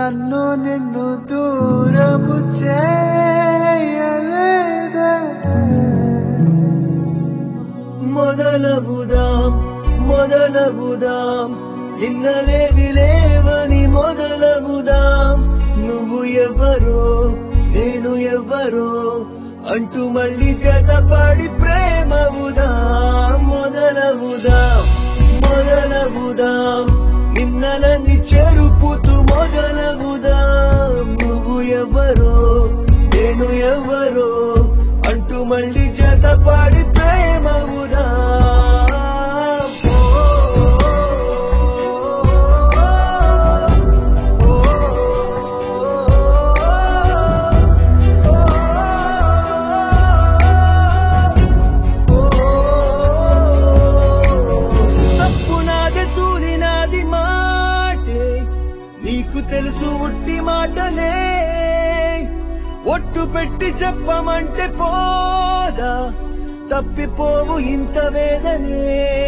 నన్ను నిన్ను దూరము చేయలేదే మొదలవుదాం మొదలవుదాం నిన్నలేవి లేవని మొదలవుదాం నువ్వు ఎవరో నేను ఎవరో అంటూ మళ్ళీ జతపడి ప్రేమవుదాం మొదలవుదాం మొదలవుదాం నిన్నలని చెరుపుతూ మొదలవుదాం నువ్వు ఎవరో నేను ఎవరో అంటూ మళ్ళీ జతపడి ప్రేమవుదాం తప్పు నాదే తూలి నాది మాటే నీకు తెలుసు ఉట్టి మాటలే ఒట్టు పెట్టి చెప్పమంటే పోదా తప్పిపోవు ఇంత వేదనే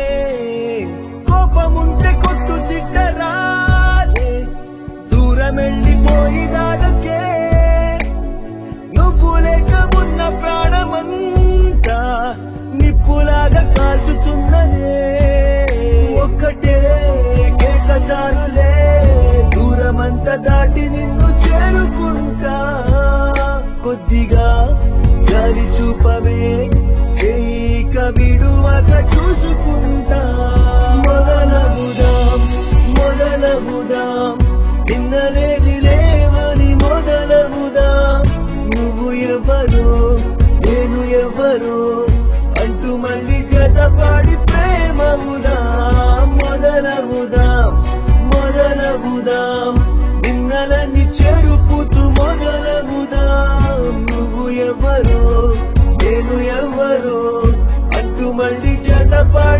కోపముంటే కొట్టు తిట్టరాదే దూరం వెళ్ళిపోయి దాగకే నువ్వు లేక ఉన్న ప్రాణమంతా నిప్పులాగా కాల్చుతున్నదే ఒక్కటే కేక చాలులే దూరమంతా దాటి నిన్ను చేరుకుంటా కొద్దిగా గాలి చూపవే చేయిక విడువక చూసుకుంటా మొదలవుదాం మొదలవుదాం నిన్నలేవి లేవని మొదలవుదాం నువ్వు ఎవరో నేను ఎవరో అంటూ మళ్ళీ జతపాడి ప్రేమవుదాం మొదలవుదాం మొదలవుదాం నిన్నలని చెరుపుతూ మొదలవుదాం నువ్వు ఎవరో నేను ఎవరో అంటూ మళ్ళీ జతపాడి